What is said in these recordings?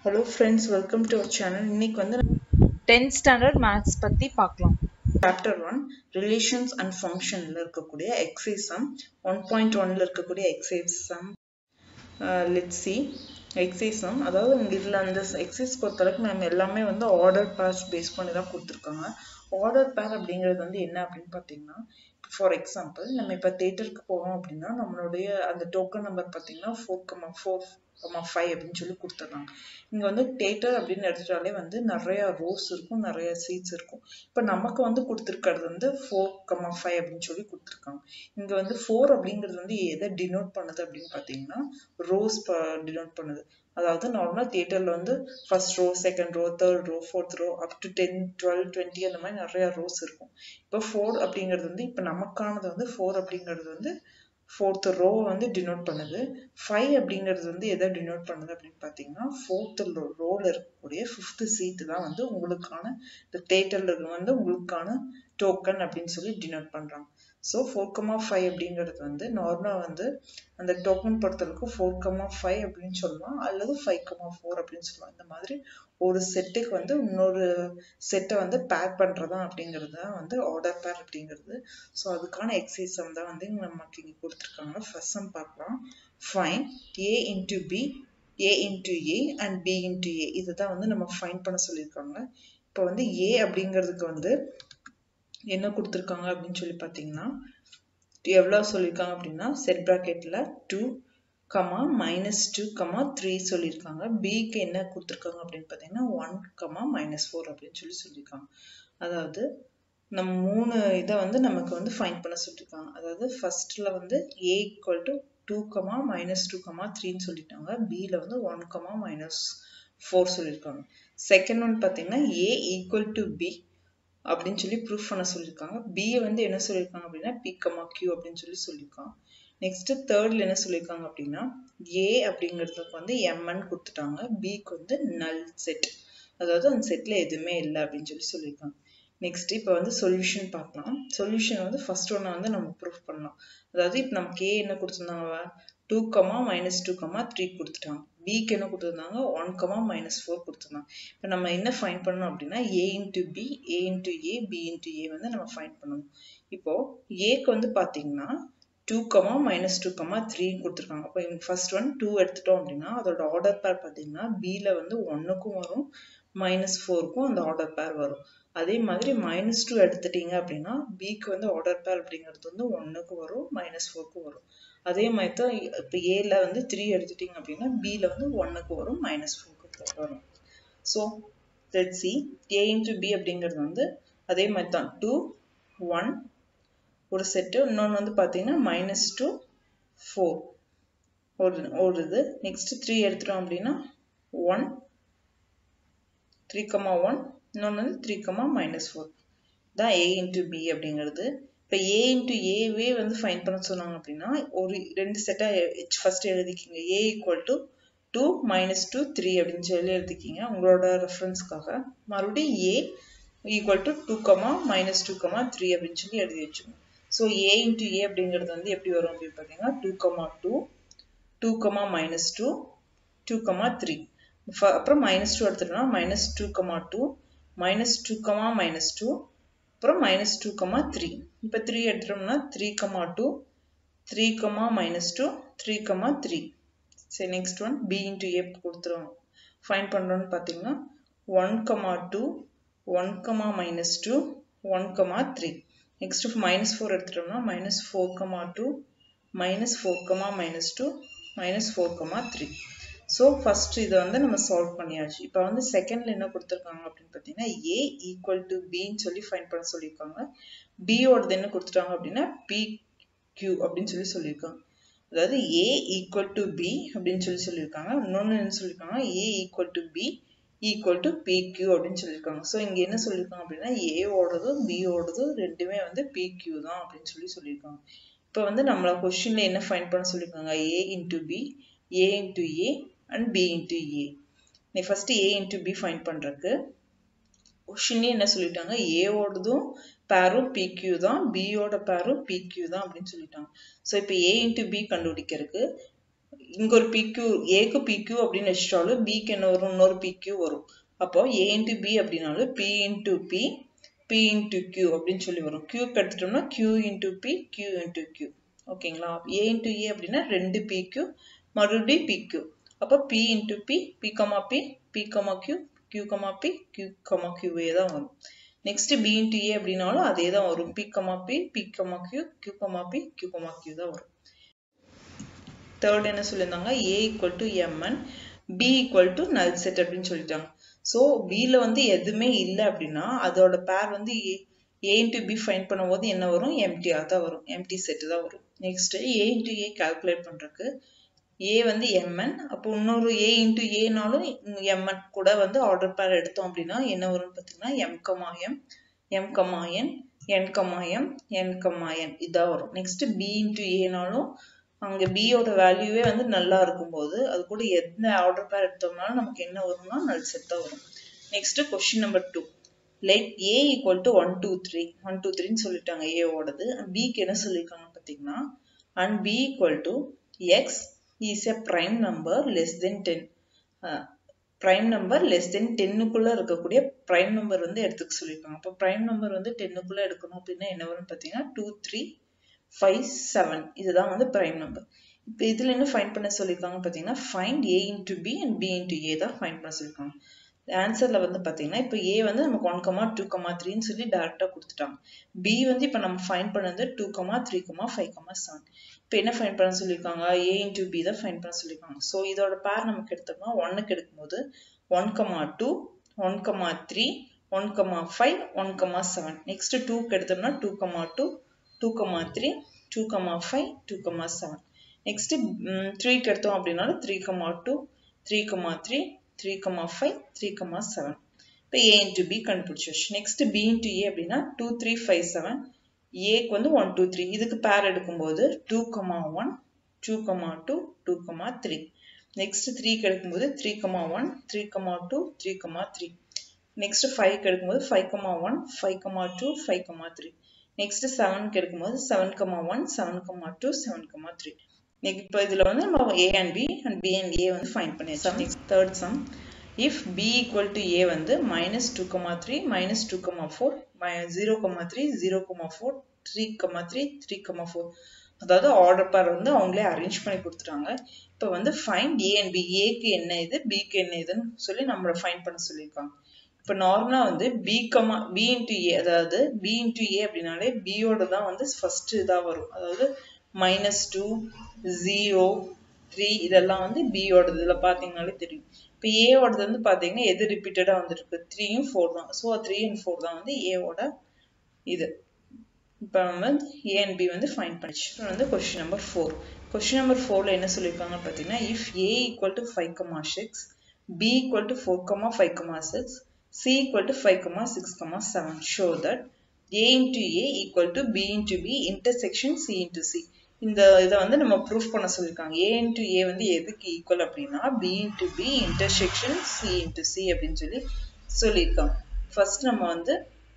hello friends welcome to our channel இன்னைக்கு வந்து tenth standard maths பற்றி பார்க்கலாம் சாப்டர் ஒன் ரிலேஷன்ஸ் அண்ட் ஃபங்க்ஷனில் இருக்கக்கூடிய எக்ஸைஸ் சம் ஒன் பாயிண்ட் ஒன்ல இருக்கக்கூடிய exercise sum let C exercise sum அதாவது உங்க இதில் அந்த எக்ஸைஸ் பொறுத்தளவுக்கு நம்ம எல்லாமே வந்து ஆர்டர் பேர்ஸ் பேஸ் பண்ணி தான் கொடுத்துருக்காங்க ஆர்டர் பேர் அப்படிங்கிறது வந்து என்ன அப்படின்னு பார்த்தீங்கன்னா ஃபார் எக்ஸாம்பிள் நம்ம இப்போ தேட்டருக்கு போகிறோம் அப்படின்னா நம்மளுடைய அந்த டோக்கன் நம்பர் பார்த்தீங்கன்னா four comma four comma five அப்படின்னு சொல்லி கொடுத்துட்றாங்க இங்கே வந்து தேட்டர் அப்படின்னு எடுத்துட்டாலே வந்து நிறைய ரோஸ் இருக்கும் நிறைய சீட்ஸ் இருக்கும் இப்போ நமக்கு வந்து கொடுத்துருக்கிறது வந்து ஃபோர் கமா ஃபைவ் அப்படின்னு சொல்லி கொடுத்துருக்காங்க இங்கே வந்து ஃபோர் அப்படிங்கிறது வந்து எதை டினோட் பண்ணுது அப்படின்னு பார்த்தீங்கன்னா ரோஸ் டினோட் பண்ணுது அதாவது நார்மலாக தியேட்டரில் வந்து first row second row third row fourth row up to ten twelve twenty அந்த மாதிரி நிறைய ரோஸ் இருக்கும் இப்போ ஃபோர் அப்படிங்கிறது வந்து இப்போ நமக்கானது வந்து ஃபோர் அப்படிங்கிறது வந்து ஃபோர்த் ரோ வந்து டினோட் பண்ணுது ஃபைவ் அப்படிங்கிறது வந்து எதை டினோட் பண்ணுது அப்படின்னு பார்த்தீங்கன்னா ஃபோர்த் ரோல இருக்கக்கூடிய ஃபிஃப்த் சீட்டு தான் வந்து உங்களுக்கான இந்த தேட்டரில் வந்து உங்களுக்கான டோக்கன் அப்படின்னு சொல்லி டினோட் பண்ணுறாங்க ஸோ ஃபோர் கமா ஃபைவ் அப்படிங்கிறது வந்து நார்மலாக வந்து அந்த டோக்கன் பொறுத்தளவுக்கு ஃபோர் கமா ஃபைவ் அப்படின்னு சொல்லலாம் அல்லது ஃபைவ் கமா ஃபோர் அப்படின்னு சொல்லலாம் இந்த மாதிரி ஒரு செட்டுக்கு வந்து இன்னொரு செட்டை வந்து பேர் பண்ணுறதா அப்படிங்கிறது தான் வந்து ஆர்டர் பேர் அப்படிங்கிறது ஸோ அதுக்கான எக்ஸசைஸ் தான் வந்து நமக்கு இங்கே கொடுத்துருக்காங்க ஃபர்ஸ்ட் சம் பார்க்கலாம் find A into B A into A and B into A இதுதான் வந்து நம்ம ஃபைன் பண்ண சொல்லியிருக்காங்க இப்போ வந்து ஏ அப்படிங்கிறதுக்கு வந்து என்ன கொடுத்துருக்காங்க அப்படின்னு சொல்லி பார்த்தீங்கன்னா எவ்வளோ சொல்லியிருக்காங்க அப்படின்னா செட் ப்ராக்கெட்டில் two comma minus two comma three சொல்லியிருக்காங்க பிக்கு என்ன கொடுத்துருக்காங்க அப்படின்னு பார்த்தீங்கன்னா ஒன் கமா மைனஸ் ஃபோர் அப்படின்னு சொல்லி சொல்லியிருக்காங்க அதாவது நம்ம மூணு இதை வந்து நமக்கு வந்து ஃபைன் பண்ண சொல்லியிருக்காங்க அதாவது ஃபர்ஸ்ட்ல வந்து A equal to two comma minus two comma த்ரீன்னு சொல்லிட்டாங்க பியில் வந்து ஒன் கமா மைனஸ் ஃபோர் சொல்லியிருக்காங்க செகண்ட் ஒன் பார்த்தீங்கன்னா ஏ ஈக்குவல் டு பி அப்படின்னு சொல்லி ப்ரூஃப் பண்ண சொல்லியிருக்காங்க பியை வந்து என்ன சொல்லியிருக்காங்க அப்படின்னா பி கமா கியூ அப்படின்னு சொல்லி சொல்லியிருக்காங்க நெக்ஸ்ட் தேர்ட்ல என்ன சொல்லியிருக்காங்க அப்படின்னா ஏ அப்படிங்கிறதுக்கு வந்து எம்என் கொடுத்துட்டாங்க பிக்கு வந்து நல் செட் அதாவது அந்த செட்ல எதுவுமே இல்லை அப்படின்னு சொல்லி சொல்லியிருக்காங்க நெக்ஸ்ட் இப்போ வந்து சொல்யூஷன் பார்க்கலாம் சொல்யூஷன் வந்து ஃபர்ஸ்ட் ஒன்னை வந்து நம்ம ப்ரூஃப் பண்ணலாம் அதாவது இப்போ நமக்கு ஏ என்ன கொடுத்துருந்தாங்க two comma minus two comma three கொடுத்துட்டாங்க பிக்கு என்ன கொடுத்துருந்தாங்க ஒன் கமா மைனஸ் ஃபோர் கொடுத்துருந்தாங்க இப்போ நம்ம என்ன ஃபைன் பண்ணணும் அப்படின்னா A into B A into A B into A வந்து நம்ம ஃபைன் பண்ணணும் இப்போ ஏக்கு வந்து பார்த்தீங்கன்னா two comma minus two comma three கொடுத்துருக்காங்க அப்போ ஃபர்ஸ்ட் ஒன் டூ எடுத்துட்டோம் அப்படின்னா அதோட ஆர்டர் பேர் பார்த்தீங்கன்னா பியில் வந்து ஒன்றுக்கும் வரும் மைனஸ் ஃபோருக்கும் அந்த ஆர்டர் பேர் வரும் அதே மாதிரி மைனஸ் டூ எடுத்துட்டீங்க அப்படின்னா பிக்கு வந்து ஆர்டர் பேர் அப்படிங்கிறது வந்து ஒன்றுக்கு வரும் மைனஸ் ஃபோருக்கு வரும் அதே மாதிரி தான் இப்போ ஏல வந்து த்ரீ எடுத்துட்டீங்க அப்படின்னா பியில் வந்து ஒன்றுக்கு வரும் மைனஸ் ஃபோருக்கு வரும் so let C A into B அப்படிங்கிறது வந்து அதே மாதிரி தான் டூ ஒன் ஒரு செட்டு இன்னொன்று வந்து பார்த்தீங்கன்னா மைனஸ் டூ ஃபோர் ஒரு ஒரு இது நெக்ஸ்ட் த்ரீ எடுத்துட்டோம் அப்படின்னா ஒன் த்ரீ கமா ஒன் இன்னொன்று வந்து த்ரீ கமா மைனஸ் ஃபோர் தான் ஏ இன்ட்டு பி அப்படிங்கிறது இப்போ ஏ இன்ட்டு ஏவே வந்து ஃபைன் பண்ண சொன்னாங்க அப்படின்னா ஒரு ரெண்டு செட்டாக ஃபர்ஸ்ட் எழுதிக்கிங்க A equal to two minus two three அப்படின்னு சொல்லி எழுதிக்கிங்க உங்களோட ரெஃபரன்ஸ்க்காக மறுபடியும் A equal to two comma minus two comma three அப்படின்னு சொல்லி எழுதி வச்சுக்கோங்க ஸோ ஏ இன்ட்டு ஏ அப்படிங்கிறது வந்து எப்படி வரும் அப்படின்னு பார்த்தீங்கன்னா two comma two two comma minus two two comma three அப்புறம் மைனஸ் டூ எடுத்துட்டோம்னா minus two comma two minus two comma minus two அப்புறம் மைனஸ் டூ கமா த்ரீ இப்போ த்ரீ எடுத்துட்டோம்னா three comma two three comma minus two three comma three சரி next one B into A கொடுத்துருவோம் find பண்ணுறோன்னு பார்த்தீங்கன்னா one comma two one comma minus two one comma three next minus four எடுத்துட்டோம்னா minus four comma two minus four comma minus two minus four comma three so first இதை வந்து நம்ம solve பண்ணியாச்சு இப்போ வந்து செகண்ட்ல என்ன கொடுத்துருக்காங்க அப்படின்னு பார்த்தீங்கன்னா ஏ ஈக்குவல் டு பின்னு சொல்லி ஃபைன் பண்ண சொல்லியிருக்காங்க பியோடது என்ன கொடுத்துட்டாங்க அப்படின்னா பி கியூ அப்படின்னு சொல்லி சொல்லியிருக்காங்க அதாவது ஏ ஈக்குவல் டு பி அப்படின்னு சொல்லி சொல்லியிருக்காங்க இன்னொன்று என்ன சொல்லியிருக்காங்க A equal to B equal to P Q அப்படின்னு சொல்லியிருக்காங்க ஸோ இங்கே என்ன சொல்லியிருக்காங்க அப்படின்னா ஏவோடதும் பியோடதும் ரெண்டுமே வந்து பி கியூ தான் அப்படின்னு சொல்லி சொல்லியிருக்காங்க இப்போ வந்து நம்மள கொஸ்டின்ல என்ன ஃபைன் பண்ண சொல்லியிருக்காங்க A into B A into A and B into A நீ first A into B find பண்ணுறதுக்கு கொஷின்லேயே என்ன சொல்லிட்டாங்க ஏவோடதும் பேரும் பிக்யூ தான் பியோட பேரும் பிக்யூ தான் அப்படின்னு சொல்லிட்டாங்க ஸோ இப்போ ஏ இன்ட்டு பி கண்டுபிடிக்கிறதுக்கு இங்க ஒரு பிக்யூ ஏக்கு பிக்யூ அப்படின்னு வச்சுட்டாலும் பிக்கு என்ன வரும் இன்னொரு பிக்யூ வரும் அப்போ ஏ இன்ட்டு பி அப்படின்னாலும் P into P P into Q அப்படின்னு சொல்லி வரும் கியூக்கு எடுத்துட்டோம்னா Q into P Q into Q ஓகேங்களா ஏ இன்ட்டு ஏ அப்படின்னா ரெண்டு பி கியூ மறுபடியும் பி கியூ அப்போ P into P P comma P P comma Q Q comma P Q comma கியூவே தான் வரும் நெக்ஸ்ட் பி இன்ட்டு ஏ அப்படின்னாலும் அதே தான் வரும் P comma P P comma Q Q comma P Q comma Q தான் வரும் தேர்ட் என்ன சொல்லியிருந்தாங்க A equal to M N B equal to null set அப்படின்னு சொல்லிட்டாங்க ஸோ பியில் வந்து எதுவுமே இல்லை அப்படின்னா அதோட பேர் வந்து A A into B find பண்ணும்போது என்ன வரும் எம்டிஆர் தான் வரும் எம்டி செட்டு தான் வரும் next A into A calculate பண்ணுறதுக்கு ஏ வந்து எம்என் அப்போ இன்னொரு ஏ இன்ட்டு ஏனாலும் எம்என் கூட வந்து ஆர்டர் பேர் எடுத்தோம் அப்படின்னா என்ன வரும்னு பார்த்தீங்கன்னா M comma M M comma N N comma M N comma N இதான் வரும் நெக்ஸ்ட் பி இன்ட்டு ஏனாலும் அங்கே பியோட வேல்யூவே வந்து நல்லா இருக்கும்போது அது கூட எந்த ஆர்டர் பேர் எடுத்தோம்னாலும் நமக்கு என்ன வரும்னா நல் செட் தான் வரும் next question number two let A equal to one two three one two த்ரீன்னு சொல்லிட்டாங்க ஏவோடது பிக்கு என்ன சொல்லியிருக்காங்க பார்த்தீங்கன்னா and B equal to X is a prime number less than ten prime number less than டென்னுக்குள்ள இருக்கக்கூடிய ப்ரைம் நம்பர் வந்து எடுத்துக்க சொல்லியிருக்காங்க அப்போ ப்ரைம் நம்பர் வந்து டென்னுக்குள்ள எடுக்கணும் அப்படின்னா என்ன வரும்னு பார்த்தீங்கன்னா டூ த்ரீ ஃபைவ் செவன் இதுதான் வந்து ப்ரைம் நம்பர் இப்போ இதில் என்ன ஃபைன் பண்ண சொல்லியிருக்காங்க பார்த்தீங்கன்னா find A into B and B into A தான் ஃபைன் பண்ண சொல்லியிருக்காங்க ஆன்சரில் வந்து பார்த்தீங்கன்னா இப்போ ஏ வந்து நமக்கு ஒன் கமா டூ கமா த்ரீன்னு சொல்லி டேரெக்டாக கொடுத்துட்டாங்க பி வந்து இப்போ நம்ம ஃபைன் பண்ணது two comma three comma five comma seven இப்போ என்ன ஃபைன் பண்ண சொல்லியிருக்காங்க ஏ இன்ட்டு பி தான் ஃபைன் பண்ண சொல்லியிருக்காங்க ஸோ இதோட பேர் நமக்கு எடுத்தோம்னா ஒன்னுக்கு எடுக்கும்போது one comma two one comma three one comma five one comma seven next டூக்கு எடுத்தோம்னா two comma two two comma three two comma five two comma seven next த்ரீக்கு எடுத்தோம் அப்படின்னாலும் three comma two three comma three three comma five three comma seven இப்போ A into B கண்டுபிடிச்சாச்சு next B into A அப்படின்னா two three five seven ஏக்கு வந்து one two three இதுக்கு pair எடுக்கும்போது two comma one two comma two two comma three next த்ரீக்கு எடுக்கும்போது three comma one three comma two three comma three next ஃபைவ்க்கு எடுக்கும்போது five comma one five comma two five comma three next செவனுக்கு எடுக்கும்போது seven comma one seven comma two seven comma three இப்போ இதில் வந்து நம்ம A and B and B and A வந்து find பண்ணியாச்சு next third sum if B equal to ஏ வந்து minus two comma three minus two comma four zero comma three zero comma four three comma three three comma four அதாவது order pair வந்து அவங்களே arrange பண்ணி கொடுத்துட்டாங்க இப்போ வந்து fine A and B ஏக்கு என்ன இது பிக்கு என்ன இதுன்னு சொல்லி நம்மளை ஃபைன் பண்ண சொல்லியிருக்காங்க இப்போ நார்மலாக வந்து B comma B into A அதாவது பி இன்ட்டு ஏ அப்படின்னாலே பியோட தான் வந்து ஃபர்ஸ்ட் இதாக வரும் அதாவது மைனஸ் டூ ஜீரோ த்ரீ இதெல்லாம் வந்து பியோட இதில் பார்த்தீங்கனாலே தெரியும் இப்போ ஏவோடது வந்து பார்த்தீங்கன்னா எது ரிப்பீட்டடாக வந்துருக்கு த்ரீயும் ஃபோர் தான் ஸோ த்ரீ அண்ட் ஃபோர் தான் வந்து ஏவோட இது இப்போ நம்ம ஏ அண்ட் பி வந்து ஃபைன் பண்ணிச்சு இப்போ வந்து question number four question number ஃபோரில் என்ன சொல்லியிருக்காங்க பார்த்தீங்கன்னா if A equal to five comma six B equal to four comma five comma six c equal to 5 comma 6 comma 7 show that a into a equal to b into b intersection c into c இந்த இதை வந்து நம்ம proof பண்ண சொல்லியிருக்காங்க A into A வந்து எதுக்கு equal அப்படின்னா B into B intersection C into C அப்படின்னு சொல்லி சொல்லியிருக்காங்க ஃபர்ஸ்ட் நம்ம வந்து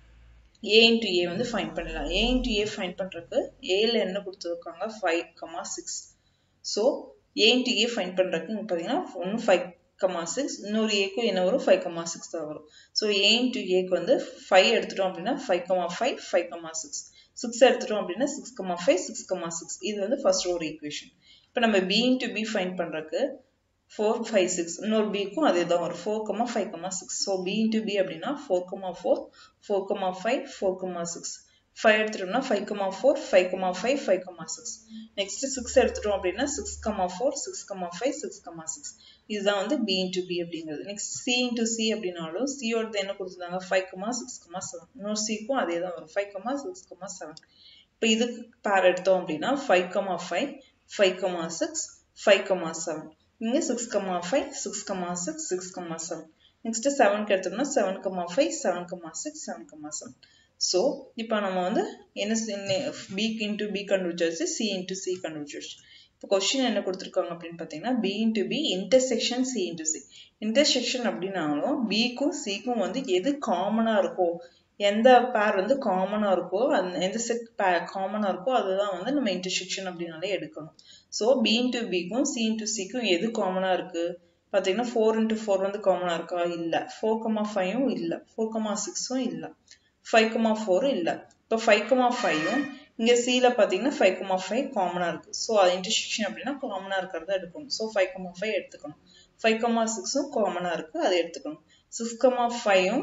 ஏ இன்ட்டு ஏ வந்து ஃபைன் பண்ணலாம் ஏ இன்ட்டு ஏ ஃபைன் பண்ணுறதுக்கு ஏல என்ன கொடுத்துருக்காங்க five comma six so A into A find பண்ணுறதுக்கு இங்கே பார்த்தீங்கன்னா ஒன்று ஃபைவ் கமா சிக்ஸ் இன்னொரு ஏக்கும் என்ன வரும் ஃபைவ் கமா சிக்ஸ் தான் வரும் ஸோ ஏ இன்ட்டு ஏக்கு வந்து ஃபைவ் எடுத்துட்டோம் அப்படின்னா five comma five five comma six six எடுத்துட்டோம் அப்படின்னா six comma five six comma six இது வந்து ஃபர்ஸ்ட் ஒரு ஈக்குவேஷன் இப்போ நம்ம பி இன்ட்டு பி ஃபைன் பண்ணுறதுக்கு ஃபோர் ஃபைவ் சிக்ஸ் இன்னொரு பிக்கும் அதே தான் வரும் four comma five comma six so B into B அப்படின்னா four comma four four comma five four comma six five எடுத்துட்டோம்னா five comma four five comma five five comma six next six எடுத்துட்டோம் அப்படின்னா six comma four six comma five six comma six இதுதான் வந்து B into B அப்படிங்கிறது next C into C அப்படின்னாலும் சியோடது என்ன கொடுத்துருந்தாங்க five comma six comma seven இன்னொரு சிக்கும் அதே தான் வரும் five comma six comma seven இப்போ இதுக்கு பேர் எடுத்தோம் அப்படின்னா five comma five five comma six five comma seven இங்கே six comma five six comma six six comma seven next செவனுக்கு எடுத்தோம்னா seven comma five seven comma six seven comma seven so இப்போ நம்ம வந்து என்ன பி இன்ட்டு பி கண்டுபிடிச்சாச்சு C into C கண்டுபிடிச்சாச்சு இப்போ கொஸ்டின் என்ன கொடுத்துருக்காங்க அப்படின்னு பார்த்தீங்கன்னா B into B intersection C into C intersection அப்படின்னாலும் பிக்கும் சிக்கும் வந்து எது காமனாக இருக்கோ எந்த பேர் வந்து காமனா இருக்கோ அந்த எந்த செட் காமனா இருக்கோ அதுதான் வந்து நம்ம இன்டர்செக்ஷன் அப்படின்னாலே எடுக்கணும் ஸோ பி இன்டு பிக்கும் சி இன்டு சிக்கும் எது காமனா இருக்கு பார்த்தீங்கன்னா ஃபோர் இன்ட்டு ஃபோர் வந்து காமனா இருக்கா இல்லை ஃபோர் கமா ஃபைவும் இல்லை ஃபோர் கமா சிக்ஸும் இல்லை ஃபைவ் கமா ஃபோரும் இல்லை இப்போ ஃபைவ் கமா ஃபைவும் இங்கே சியில் பார்த்தீங்கன்னா ஃபைவ் கமா ஃபைவ் காமனாக இருக்குது ஸோ அது இன்டர்செக்ஷன் அப்படின்னா காமனாக இருக்கிறத எடுக்கணும் ஸோ ஃபைவ் கமா ஃபைவ் எடுத்துக்கணும் ஃபைவ் கமா சிக்ஸும் காமனாக இருக்குது அதை எடுத்துக்கணும் சிக்ஸ் கமா ஃபைவும்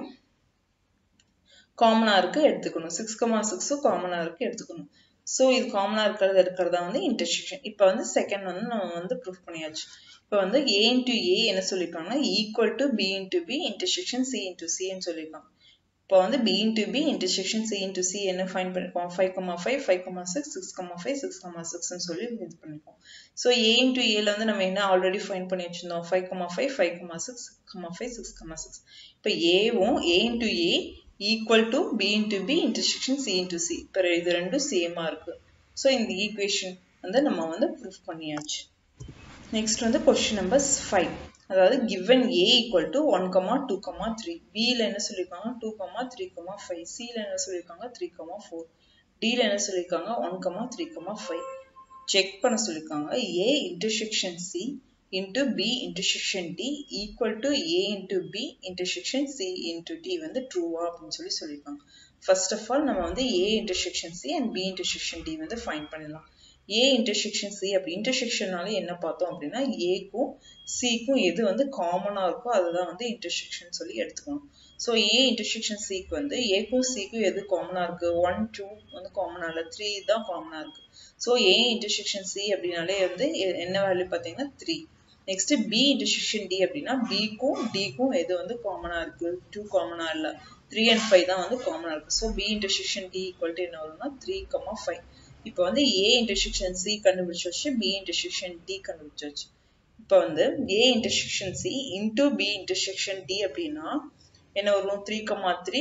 காமனாக இருக்குது எடுத்துக்கணும் சிக்ஸ் கமா சிக்ஸும் காமனாக இருக்குது எடுத்துக்கணும் ஸோ இது காமனாக இருக்கிறது இருக்கிறதா வந்து இன்டர்செக்ஷன் இப்போ வந்து செகண்ட் வந்து நம்ம வந்து ப்ரூஃப் பண்ணியாச்சு இப்போ வந்து ஏ இன்ட்டு ஏ என்ன சொல்லியிருக்காங்கன்னா equal to B into B intersection C into சின்னு சொல்லியிருக்காங்க இப்போ வந்து B into B intersection C into C என்ன ஃபைன் பண்ணிருக்கோம் five comma five five comma six six comma five six comma சிக்ஸ்னு சொல்லி இது பண்ணிருக்கோம் ஸோ ஏ இன்ட்டு ஏல வந்து நம்ம என்ன ஆல்ரெடி ஃபைன் பண்ணி வச்சிருந்தோம் five comma five five comma six comma five six comma six இப்போ ஏவும் A into A equal to B into B intersection C into C இப்போ இது ரெண்டும் சேமாக இருக்கு ஸோ இந்த ஈக்குவேஷன் வந்து நம்ம வந்து ப்ரூஃப் பண்ணியாச்சு நெக்ஸ்ட் வந்து கொஸ்டின் நம்பர் ஃபைவ் அதாவது given A equal to one comma two comma three பியில் என்ன சொல்லியிருக்காங்க two comma three comma five சியில் என்ன சொல்லியிருக்காங்க த்ரீ கமா ஃபோர் டியில் என்ன சொல்லியிருக்காங்க one comma three comma five check பண்ண சொல்லியிருக்காங்க A intersection C into B intersection D equal to A into B intersection C into D வந்து ட்ரூவா அப்படின்னு சொல்லி சொல்லியிருக்காங்க ஃபர்ஸ்ட் ஆஃப் ஆல் நம்ம வந்து A intersection C and B intersection D வந்து ஃபைன் பண்ணிடலாம் ஏ இன்டர்செக்ஷன் சி அப்படி இன்டர்செக்ஷனால என்ன பார்த்தோம் அப்படின்னா ஏக்கும் சிக்கும் எது வந்து காமனாக இருக்கோ அதுதான் வந்து இன்டர்செக்ஷன் சொல்லி எடுத்துக்கணும் ஸோ ஏ இன்டர்செக்ஷன் சிக்கு வந்து ஏக்கும் சிக்கும் எது காமனாக இருக்கு ஒன் டூ வந்து காமனாக இல்லை த்ரீ தான் காமனாக இருக்கு ஸோ ஏ இன்டர்செக்ஷன் சி அப்படின்னாலே வந்து என்ன வேல்யூ பார்த்தீங்கன்னா three next B intersection D அப்படின்னா பிக்கும் டிக்கும் எது வந்து காமனாக இருக்கு டூ காமனாக இல்லை த்ரீ அண்ட் ஃபைவ் தான் வந்து காமனாக இருக்கு so B intersection D equal to என்ன வரும்னா த்ரீ கமா ஃபைவ் இப்போ வந்து ஏ இன்டர்செக்ஷன் சி கண்டுபிடிச்சாச்சு பி இன்டர்செக்ஷன் டி கண்டுபிடிச்சாச்சு இப்போ வந்து A intersection C into B intersection D அப்படின்னா என்ன வரும் three comma three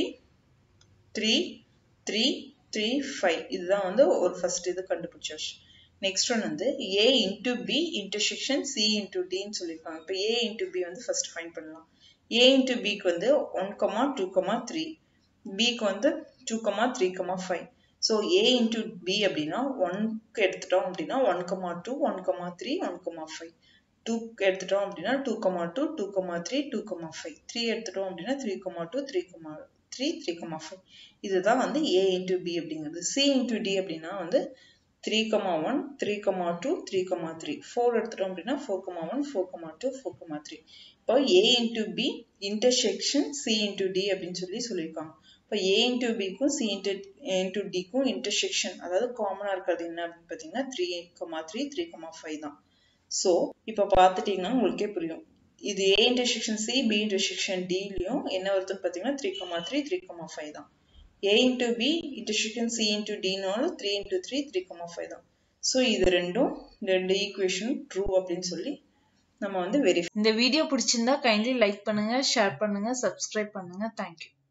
three three three five இதுதான் வந்து ஒரு ஃபர்ஸ்ட் இது கண்டுபிடிச்சாச்சு நெக்ஸ்ட் ஒன் வந்து A into B intersection C into டின்னு சொல்லியிருக்காங்க இப்போ ஏ இன்டூ பி வந்து ஃபர்ஸ்ட் ஃபைன் பண்ணலாம் ஏ இன்டூ பிக்கு வந்து one comma two comma three பிக்கு வந்து two comma three comma five so A into B அப்படின்னா ஒன்க்கு எடுத்துட்டோம் அப்படின்னா one comma two one comma three one comma five டூக்கு எடுத்துட்டோம் அப்படின்னா two comma two two comma three two comma five three எடுத்துட்டோம் அப்படின்னா three comma two three comma three three comma five இதுதான் வந்து ஏ இன்டூ பி அப்படிங்கிறது C into D அப்படின்னா வந்து three comma one three comma two three comma three four எடுத்துட்டோம் அப்படின்னா four comma one four comma two four comma three இப்போ A into B intersection C into D அப்படின்னு சொல்லி சொல்லியிருக்காங்க இப்போ ஏ இன்டூ பிக்கும் சி இன்டூ இன்டூ டிக்கும் intersection அதாவது காமனாக இருக்கிறது என்ன அப்படின்னு பார்த்தீங்கன்னா three comma three three comma five தான் ஸோ இப்போ பார்த்துட்டிங்கன்னா உங்களுக்கே புரியும் இது A intersection C B intersection டிலையும் என்ன வருதுன்னு பார்த்தீங்கன்னா three comma three three comma five தான் A into B intersection C into டினாலும் three into three three comma five தான் ஸோ இது ரெண்டும் ரெண்டு ஈக்குவேஷன் ட்ரூ அப்படின்னு சொல்லி நம்ம வந்து வெரிஃபை இந்த வீடியோ பிடிச்சிருந்தா கைண்ட்லி லைக் பண்ணுங்க ஷேர் பண்ணுங்க சப்ஸ்கிரைப் பண்ணுங்க தேங்க்யூ